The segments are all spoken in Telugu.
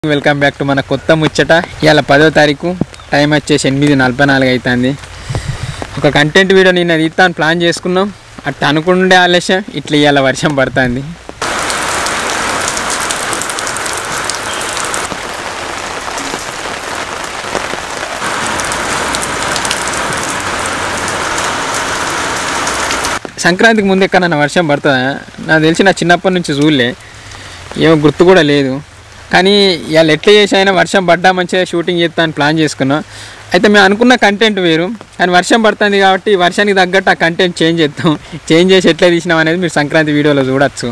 వెల్కమ్ బ్యాక్ టు మన కొత్త ముచ్చట ఇవాళ పదో తారీఖు టైం వచ్చేసి ఎనిమిది నలభై నాలుగు అవుతుంది ఒక కంటెంట్ వీడియో నిన్న తీస్తాను ప్లాన్ చేసుకున్నాం అట్లా అనుకుండే ఆలస్యం ఇట్లా ఇవాళ వర్షం పడుతుంది సంక్రాంతికి ముందు ఎక్కడన్నా వర్షం పడుతుందా నాకు తెలిసి నా చిన్నప్పటి నుంచి చూడలే ఏమో గుర్తు కూడా లేదు కానీ ఇవాళ ఎట్లా చేసి అయినా వర్షం పడ్డా మంచిగా షూటింగ్ చేస్తా అని ప్లాన్ చేసుకున్నాం అయితే మేము అనుకున్న కంటెంట్ వేరు కానీ వర్షం పడుతుంది కాబట్టి వర్షానికి తగ్గట్టు ఆ కంటెంట్ చేంజ్ చేస్తాం చేంజ్ చేసి ఎట్లా తీసినాం అనేది మీరు సంక్రాంతి వీడియోలో చూడొచ్చు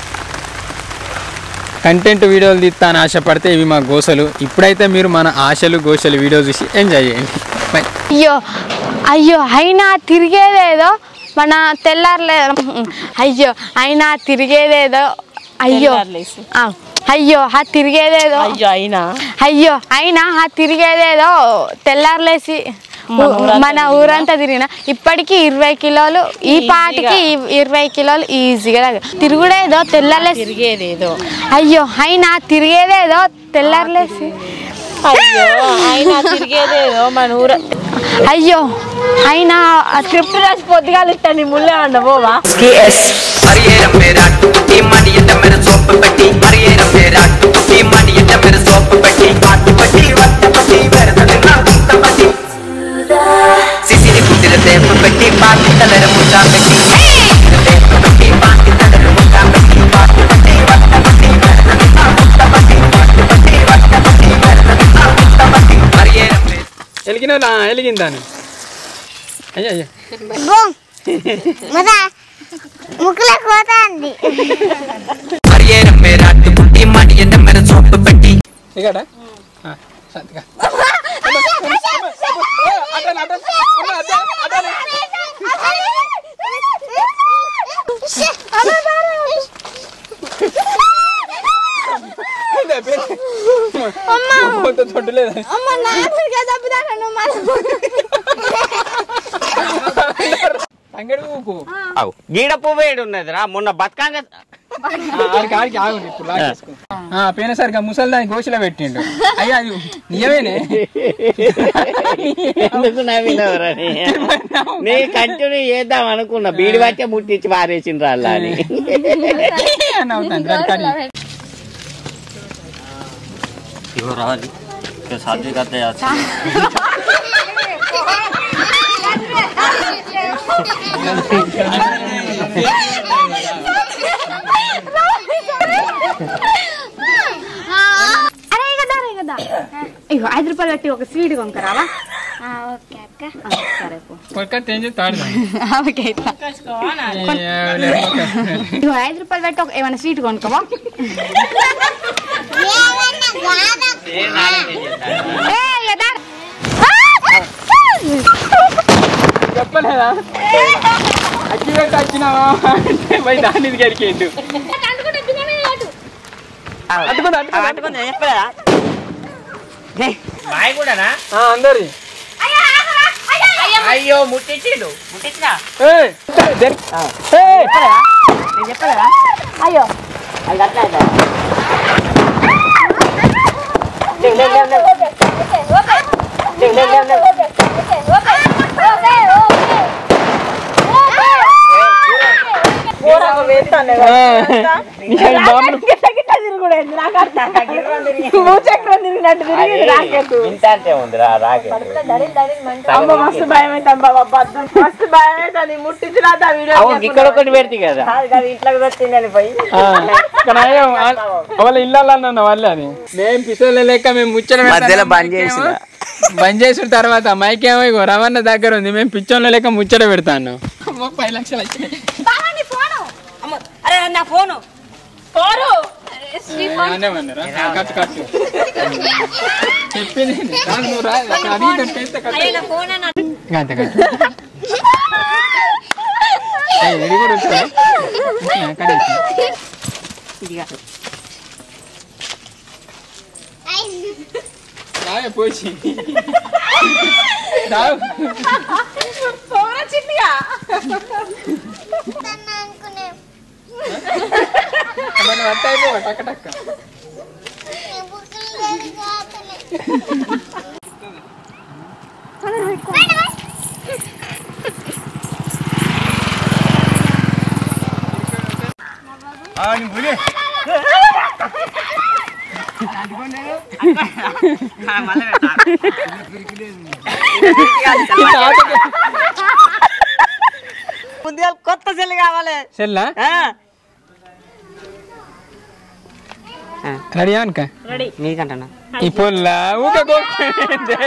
కంటెంట్ వీడియోలు తీస్తాను ఆశపడితే ఇవి మా గోసలు ఇప్పుడైతే మీరు మన ఆశలు గోసలు వీడియో చూసి ఎంజాయ్ చేయండి బై అయ్యో అయ్యో అయినా తిరిగేదేదో మన తెల్లారలే అయ్యో అయినా తిరిగేదేదో అయ్యో తెల్లారలేసి. ఆ, అయ్యో ఆ తిరిగేదేదో అయ్యో అయినా అయ్యో అయినా ఆ తిరిగేదేదో తెల్లారలేసి మన ఊరంతా మన ఊరంతా తిరిగిన ఇప్పటికి ఇరవై కిలోలు ఈ పాటికి ఇ- ఇరవై కిలోలు ఈజీగా తగ్గ- తిరుగుడేదో తెల్లారలేసి తిరిగేదేదో అయ్యో అయినా తిరిగేదేదో తెల్లారలేసి అయ్యో అయినా తిరిగేదేదో మన ఊర అయ్యో అయినా ఆ స్క్రిప్ట్ రాసి పొద్దుగాలు ఇస్తాను ముళ్ళే ఉండబోవా மரியேரம் பேரா டுக்குட்டி மணியிட்ட மேல சோப்பு பெட்டி மரியேரம் பேரா டுக்குட்டி மணியிட்ட மேல சோப்பு பெட்டி பாட்டு பட்டி வட்ட பட்டி வெறுதலுன்னா குத்த பட்டி சிசிரி குதிர தேப்பு பெட்டி பாட்டு தளர முட்டா பெட்டி தேப்பு பெட்டி பாட்டு தளர முட்டா பெட்டி பாட்டு பட்டி வட்ட பட்டி வெறுதலுன்னா குத்த பட்டி பாட்டு பட்டி வட்ட பட்டி வெறுதலுன்னா குத்த பட்டி மரியேரம் பேரா వెలిగిన వెలిగిందాను అయ్యో అయ్యో ముక్కులకు పోతాంది மரியேரம் பேரா டுக்குட்டி மணியிட்ட மேல சோப்பு பெட்டி ఇక్కడ సంతగా తొట్టులేదు అంగడి ఊకు అవు గీడ పువ్వు ఏడు ఉన్నదిరా మొన్న బతకంగా ఆడికి ఆడికి ఆగు ఇప్పుడు లాగేసుకో. ఆ పోయినసరిగా ముసలిదాన్ని గోషిలో పెట్టిండు అయ్యా అది నిజమేనే ఎందుకు నవ్వినవరా నీ? నీ కంటిన్యూ చేద్దాం అనుకున్నా బీడి బట్టే ముట్టించి పారేసిండ్రు అలా అని నవ్వుతాను రండి, కానీ. ఇగో రావాలి సాధ్య కథ అరే కదా అరే కదా ఇగో ఐదు రూపాయలు పెట్టి ఒక స్వీట్ కొనుక్కరావా ఓకే అక్క సరే పో. కొడుకు ఏం చేస్తాడు ఓకే ఇట్లా. ఇగో ఐదు రూపాయలు పెట్టి ఒక ఏమైనా స్వీట్ కొనుక్కోవా ఏ, కదా. చెప్పలేదా అచ్చి పెట్టి వచ్చినావా అంటే పోయి దాని మీద గడికేండు అట్టుకుంది అట్టుకుంది మాయ కూడానా ఆ, అందరి అయ్యో ముట్టించిండు ముట్టించినా ఏయ్, దేని- ఏయ్, ఆ, ఈ బాబులు ఇంత అంటే ఉందిరా రాకెట్ మస్తు భయం అవుతాం బాబా బద్దు మస్తు భయం అవుతుంది ముట్టించినా వీడియో అవును ఇక్కడ ఒకటి పెడితే కదా ఇంట్లోకి వచ్చిందని పోయి ఆ, ఇక్కడ అయ్యో, ఆ- వాళ్ళ ఇళ్ళన్న వాళ్ళే అది మేము పిసోళ్ళ లెక్క మేము ముచ్చట పెడతాం. మధ్యలో బంద్ మైక్ ఏమో- చేసిన. బంద్ చేసిన తర్వాత మైక్ ఏమో ఇగో రవణ దగ్గర ఉంది మేము పిచ్చోళ్ళ లెక్క ముచ్చట పెడతాను ముప్పై లక్షలు వచ్చినాయి అరే నా ఫోను ఫోను అనేమన్నారా? ఆ, ఖర్చు ఖర్చు చెప్పింది కాదు, నువ్వు రా అక్కడ అది ఇది చేస్తే ఖర్చు. ఇంకా అంతే ఖర్చు. ఏయ్, ఇది కూడా ఉంచుకో. ఉంచుకో, అక్కడే ఉంచుకో. రావే పోసి రావు అనుకునే మన వంట అయిపోవా టక్క టక్క బుక్కులు ముందుగా కొత్త సెల్ కావాలి సెల్లా ఆ, రెడీ అనుక నీకంటనా ఈ పొల్ల ఊక గోక్కుంటే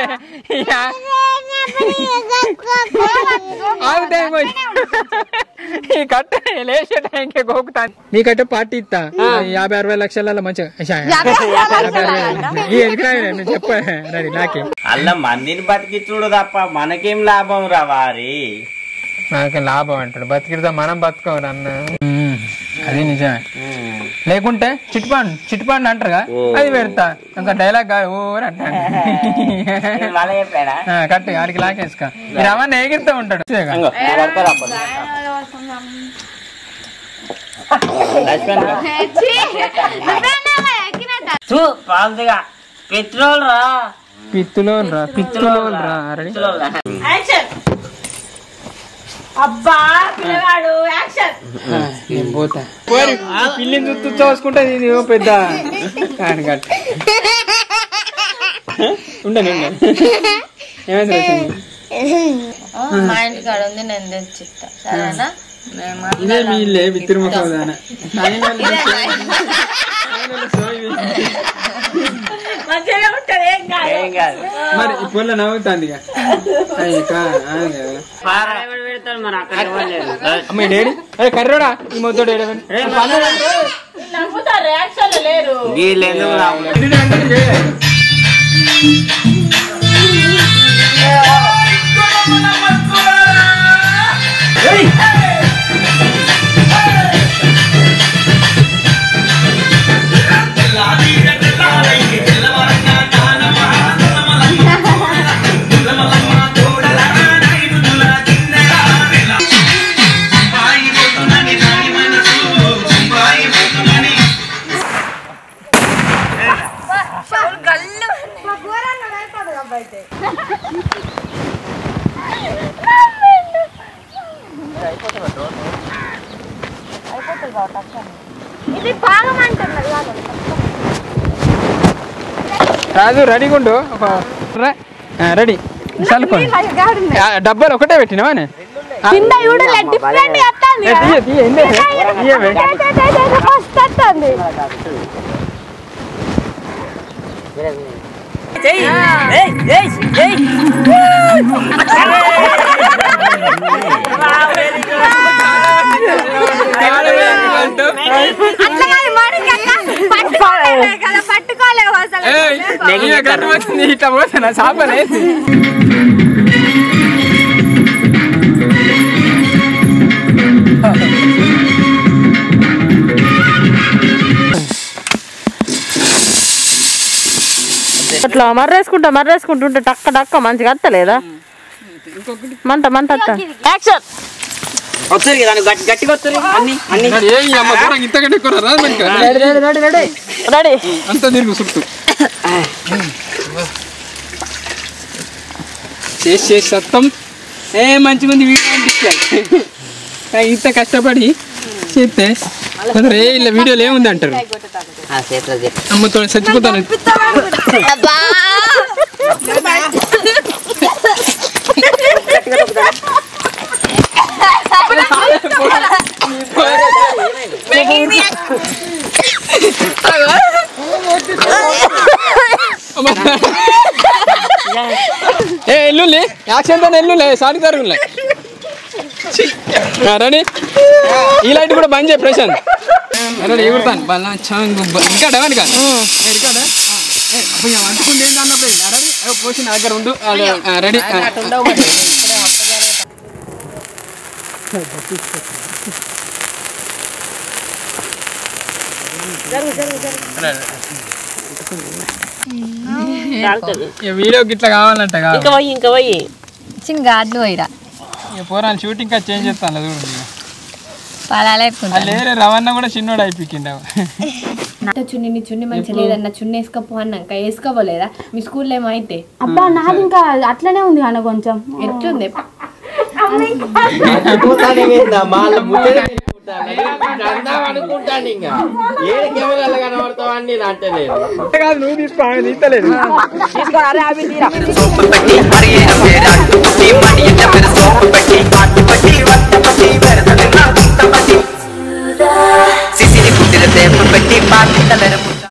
ఆగు టైం పోయి. ఈ కట్ట లేచే టైంకే గోకుతాను నీకట్టే పార్టీ ఇస్తా యాభై అరవై లక్షల మంచిగా యాభై అరవై ఈ ఎదుగురా నేను చెప్ప రెడీ నాకే అల్ల మందిని బతికిచ్చుడు తప్ప మనకేం లాభం రా వారి నాకు లాభం అంటాడు బతికిడితే మనం బతుకోరు అన్న అది నిజమే లేకుంటే చిట్పాండ్ చిట్పాండ్ అంటారుగా అది పెడతా ఇంకా డైలాగ్ కాదు ఓవర్ అంటాడు మళ్ళీ చెప్పాడా ఆ, కరెక్ట్ ఆడికి లాకేసుకో మీరు అవన్నీ ఎగిరితే ఉంటాడు చూసేగా. ఇంగో, నా పడతారా అప్పుడు? లక్ష్మణ్ రా. చూ పాల్దిగా పెట్రోల్ రా పిత్తులో రా పిత్తులో రా రెడీ పెట్రోల్ రా. యాక్షన్ అబ్బా పిల్లగాడు యాక్షన్ నేను పోతా పోరి పిల్లిని చూస్తూ చూసుకుంటే ఇది ఓ పెద్ద కాని కట్ ఉండను ఉండను ఏమైంది లక్ష్మి? మా ఇంటి కాడ ఉంది నేను తెచ్చిస్తా సరేనా ఇదే మీ ఇల్లే బిత్తిరిముఖం దాన మంచిగా ఉంటది ఏం కాదు ఏం కాదు మరి ఇప్పుడు నవ్వుతుంది ఇక అయ్యి కా ఆ కదా. ఎవడు పెడతాడు మరి అక్కడ ఎవరు లేరు. అమ్మాయి డాడీ అరే కర్రోడా ఈ మొత్తోడు ఏడవని. నవ్వుతారు యాక్షన్ లేరు వీళ్ళు ఎందుకు రావు ఇది అంటే చేయాలి. రాజు రెడీగా ఉండు ఒక రా- ఆ, రెడీ చల్లుకోండి ఆ, డబ్బాలు ఒకటే పెట్టినావా నే? ఆ, కింద చూడలే డిఫరెంట్ వస్తుంది ఏ, తీయ తీయ ఏంది? తీయవే. ఫస్ట్ వస్తుంది చెయ్యి. ఏయ్, ఏయ్, ఏయ్. అట్లా కాదు మౌనిక అక్క. పట్టుకోలేవు కదా పట్టుకోలేవు అసలు ఏయ్, ఇక గడ్డ పోతుంది, ఇట్లా పోతున్నా చేపలేదు అట్లా మర్రేసుకుంటా మర్రేసుకుంటుంటే టక్క టక్క మంచిగా వస్తలేదా మంట మంట యాక్షన్ వస్తుంది దాన్ని గట్టి గట్టిగా వస్తుంది అన్ని అన్ని ఏ అమ్మ దూరం ఇంతకంటే ఎక్కువ రా మనకి రెడీ అంత తిరుగు చుట్టూ చేసి చేసి సత్తం ఏ మంచి మంది వీడియో అనిపించాలి కానీ ఇంత కష్టపడి చేస్తే కొందరు ఏ ఇలా వీడియోలు ఏముంది అంటారు అమ్మతో చచ్చిపోతాను ఏ ఎల్లుల్లి యాక్షన్ తో ఎల్లులే సాటి జరుగులే రెడీ ఈ లైట్ కూడా బంద్ చేయి ప్రశాంత్ రెడీ ఎగురుతాను బల్ల చాంగు ఇంకా డవన్ కాదు రికార్డా అంటుకుంటే ఏంటి అన్నప్పుడు రెడీ పోసి నా దగ్గర ఉండు రెడీ వీడియోకి ఇట్లా కావాలంట కాదు ఇంకా పోయి ఇంకా పోయి చిన్న గాడ్లు పోయిరా ఇక పోరాలు షూటింగ్ కాదు చేంజ్ చేస్తాను చూడండి పలాలే లేరే రవణ కూడా చిన్నోడు అయిపోయిండు నా చున్ని నీ చున్ని మంచి లేదన్న చున్ని వేసుకోపో అన్నాక వేసుకోపోలేదా మీ స్కూల్లో ఏమో అయితే అబ్బా నాది ఇంకా అట్లనే ఉంది అన్న కొంచెం ఎట్లుంది మర్చిపోతానే ఏందా? వాళ్ళ ముచ్చట పెట్టుకుంటాను. నేను అందాం అనుకుంటాను ఇంకా ఏడు కెమెరాలు కనబడతావని నేను అంటలేదు కాదు నువ్వు తీసుకో ఆమె తీస్తలేదు సోపు పెట్టి మరి ఏం పేరు అట్టు పుట్టి మడి ఎంత పేరు సోపు పెట్టి